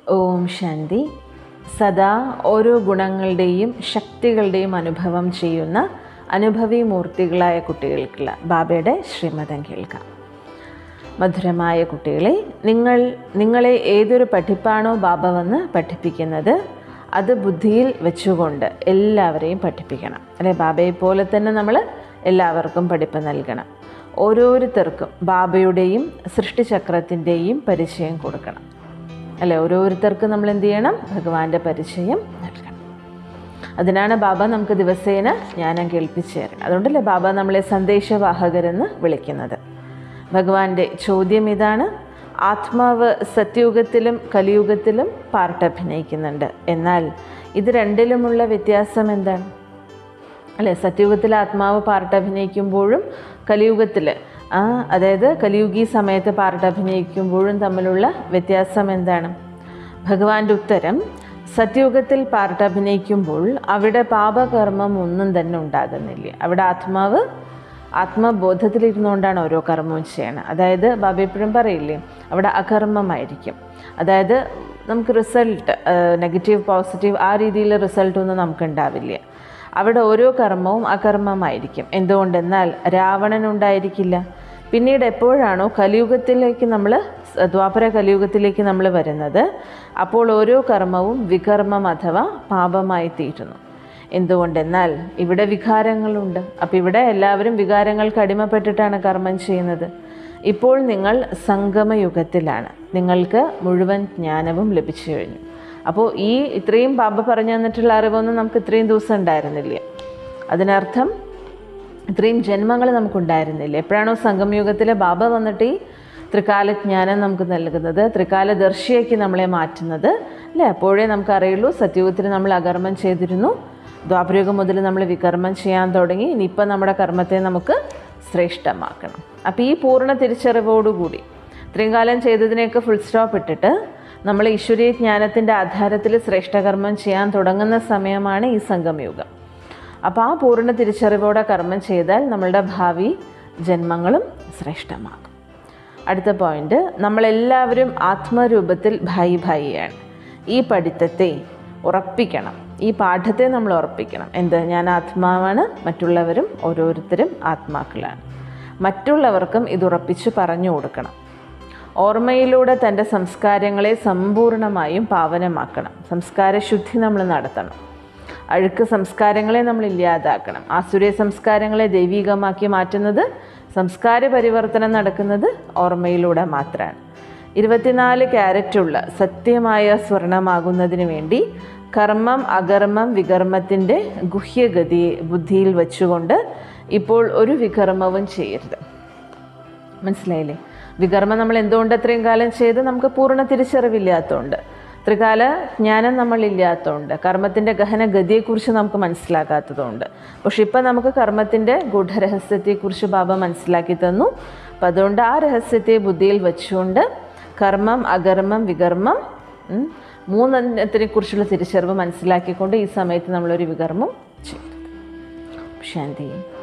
ഓം ശാന്തി സദാ ഓരോ ഗുണങ്ങളുടെയും ശക്തികളുടെയും അനുഭവം ചെയ്യുന്ന അനുഭവി മൂർത്തികളായ കുട്ടികൾക്കുള്ള ബാബയുടെ ശ്രീമതം കേൾക്കാം മധുരമായ കുട്ടികളെ നിങ്ങൾ നിങ്ങളെ ഏതൊരു പഠിപ്പാണോ ബാബ വന്ന് പഠിപ്പിക്കുന്നത് അത് ബുദ്ധിയിൽ വെച്ചുകൊണ്ട് എല്ലാവരെയും പഠിപ്പിക്കണം അല്ലെ ബാബയെ പോലെ തന്നെ നമ്മൾ എല്ലാവർക്കും പഠിപ്പ് നൽകണം ഓരോരുത്തർക്കും ബാബയുടെയും സൃഷ്ടിചക്രത്തിൻ്റെയും പരിചയം കൊടുക്കണം അല്ലെ ഓരോരുത്തർക്കും നമ്മൾ എന്ത് ചെയ്യണം ഭഗവാന്റെ പരിചയം നൽകണം അതിനാണ് ബാബ നമുക്ക് ദിവസേന ജ്ഞാനം കേൾപ്പിച്ചു തരണം അതുകൊണ്ടല്ലേ ബാബ നമ്മളെ സന്ദേശവാഹകരെന്ന് വിളിക്കുന്നത് ഭഗവാന്റെ ചോദ്യം ഇതാണ് ആത്മാവ് സത്യുഗത്തിലും കലിയുഗത്തിലും പാർട്ടഭിനയിക്കുന്നുണ്ട് എന്നാൽ ഇത് രണ്ടിലുമുള്ള വ്യത്യാസം എന്താണ് അല്ലേ സത്യുഗത്തിൽ ആത്മാവ് പാർട്ടഭിനയിക്കുമ്പോഴും കലിയുഗത്തിൽ ആ അതായത് കലിയുഗി സമയത്ത് പാർട്ടഭിനയിക്കുമ്പോഴും തമ്മിലുള്ള വ്യത്യാസം എന്താണ് ഭഗവാന്റെ ഉത്തരം സത്യുഗത്തിൽ പാർട്ടഭിനയിക്കുമ്പോൾ അവിടെ പാപകർമ്മം ഒന്നും തന്നെ ഉണ്ടാകുന്നില്ല അവിടെ ആത്മാവ് ആത്മബോധത്തിലിരുന്നുകൊണ്ടാണ് ഓരോ കർമ്മവും ചെയ്യണം അതായത് ബാബ എപ്പോഴും പറയില്ലേ അവിടെ അകർമ്മമായിരിക്കും അതായത് നമുക്ക് റിസൾട്ട് നെഗറ്റീവ് പോസിറ്റീവ് ആ രീതിയിൽ റിസൾട്ടൊന്നും നമുക്ക് ഉണ്ടാവില്ല അവിടെ ഓരോ കർമ്മവും അകർമ്മമായിരിക്കും എന്തുകൊണ്ടെന്നാൽ രാവണൻ ഉണ്ടായിരിക്കില്ല പിന്നീട് എപ്പോഴാണോ കലിയുഗത്തിലേക്ക് നമ്മൾ ദ്വാപര കലിയുഗത്തിലേക്ക് നമ്മൾ വരുന്നത് അപ്പോൾ ഓരോ കർമ്മവും വികർമ്മം അഥവാ പാപമായി തീരുന്നു എന്തുകൊണ്ടെന്നാൽ ഇവിടെ വികാരങ്ങളുണ്ട് അപ്പോൾ ഇവിടെ എല്ലാവരും വികാരങ്ങൾക്ക് അടിമപ്പെട്ടിട്ടാണ് കർമ്മം ചെയ്യുന്നത് ഇപ്പോൾ നിങ്ങൾ സംഗമയുഗത്തിലാണ് നിങ്ങൾക്ക് മുഴുവൻ ജ്ഞാനവും ലഭിച്ചു കഴിഞ്ഞു അപ്പോൾ ഈ ഇത്രയും ബാബ പറഞ്ഞു തന്നിട്ടുള്ള അറിവൊന്നും നമുക്ക് ഇത്രയും ദിവസം ഉണ്ടായിരുന്നില്ല അതിനർത്ഥം ഇത്രയും ജന്മങ്ങൾ നമുക്കുണ്ടായിരുന്നില്ല എപ്പോഴാണോ സംഗമയുഗത്തിലെ ബാബ വന്നിട്ട് ഈ ത്രികാലജ്ഞാനം നമുക്ക് നൽകുന്നത് ത്രികാലദർശിയാക്കി നമ്മളെ മാറ്റുന്നത് അല്ലേ അപ്പോഴേ നമുക്ക് അറിയുള്ളൂ സത്യയുഗത്തിൽ നമ്മൾ അകർമ്മം ചെയ്തിരുന്നു ദ്വാപരയുഗം മുതൽ നമ്മൾ വികർമ്മം ചെയ്യാൻ തുടങ്ങി ഇനിയിപ്പോൾ നമ്മുടെ കർമ്മത്തെ നമുക്ക് ശ്രേഷ്ഠമാക്കണം അപ്പോൾ ഈ പൂർണ്ണ തിരിച്ചറിവോടുകൂടി ഇത്രയും കാലം ചെയ്തതിനെയൊക്കെ ഫുൾ സ്റ്റോപ്പ് ഇട്ടിട്ട് നമ്മൾ ഈശ്വരീയ ജ്ഞാനത്തിൻ്റെ ആധാരത്തിൽ ശ്രേഷ്ഠകർമ്മം ചെയ്യാൻ തുടങ്ങുന്ന സമയമാണ് ഈ സംഗമയുഗം അപ്പോൾ ആ പൂർണ്ണ തിരിച്ചറിവോടെ കർമ്മം ചെയ്താൽ നമ്മളുടെ ഭാവി ജന്മങ്ങളും ശ്രേഷ്ഠമാകും അടുത്ത പോയിന്റ് നമ്മളെല്ലാവരും ആത്മരൂപത്തിൽ ഭായി ഭായിയാണ് ഈ പഠിത്തത്തെ ഉറപ്പിക്കണം ഈ പാഠത്തെ നമ്മൾ ഉറപ്പിക്കണം എന്ത് ഞാൻ ആത്മാവാണ് മറ്റുള്ളവരും ഓരോരുത്തരും ആത്മാക്കളാണ് മറ്റുള്ളവർക്കും ഇത് ഉറപ്പിച്ച് പറഞ്ഞു കൊടുക്കണം ഓർമ്മയിലൂടെ തൻ്റെ സംസ്കാരങ്ങളെ സമ്പൂർണമായും പാവനമാക്കണം സംസ്കാര ശുദ്ധി നമ്മൾ നടത്തണം അഴുക്ക് സംസ്കാരങ്ങളെ നമ്മൾ ഇല്ലാതാക്കണം ആസുര സംസ്കാരങ്ങളെ ദൈവികമാക്കി മാറ്റുന്നത് സംസ്കാര പരിവർത്തനം നടക്കുന്നത് ഓർമ്മയിലൂടെ മാത്രമാണ് ഇരുപത്തിനാല് ക്യാരറ്റുള്ള സത്യമായ സ്വർണമാകുന്നതിന് വേണ്ടി കർമ്മം അകർമ്മം വികർമ്മത്തിൻ്റെ ഗുഹ്യഗതിയെ ബുദ്ധിയിൽ വെച്ചുകൊണ്ട് ഇപ്പോൾ ഒരു വികർമ്മവും ചെയ്യരുത് മനസ്സിലായില്ലേ വികർമ്മം നമ്മൾ എന്തുകൊണ്ട് അത്രയും കാലം ചെയ്ത് നമുക്ക് പൂർണ്ണ തിരിച്ചറിവില്ലാത്തതുകൊണ്ട് ത്രികാല ജ്ഞാനം നമ്മളില്ലാത്തതുകൊണ്ട് കർമ്മത്തിൻ്റെ ഗഹന ഗതിയെക്കുറിച്ച് നമുക്ക് മനസ്സിലാക്കാത്തതുകൊണ്ട് പക്ഷെ ഇപ്പം നമുക്ക് കർമ്മത്തിൻ്റെ ഗൂഢരഹസ്യത്തെക്കുറിച്ച് ബാബ മനസ്സിലാക്കി തന്നു അപ്പം അതുകൊണ്ട് ആ രഹസ്യത്തെ ബുദ്ധിയിൽ വെച്ചുകൊണ്ട് കർമ്മം അകർമ്മം വികർമ്മം മൂന്നെണ്ണത്തിനെ കുറിച്ചുള്ള തിരിച്ചറിവ് മനസ്സിലാക്കിക്കൊണ്ട് ഈ സമയത്ത് നമ്മളൊരു വികർമ്മം ചെയ്യരുത് ശാന്തി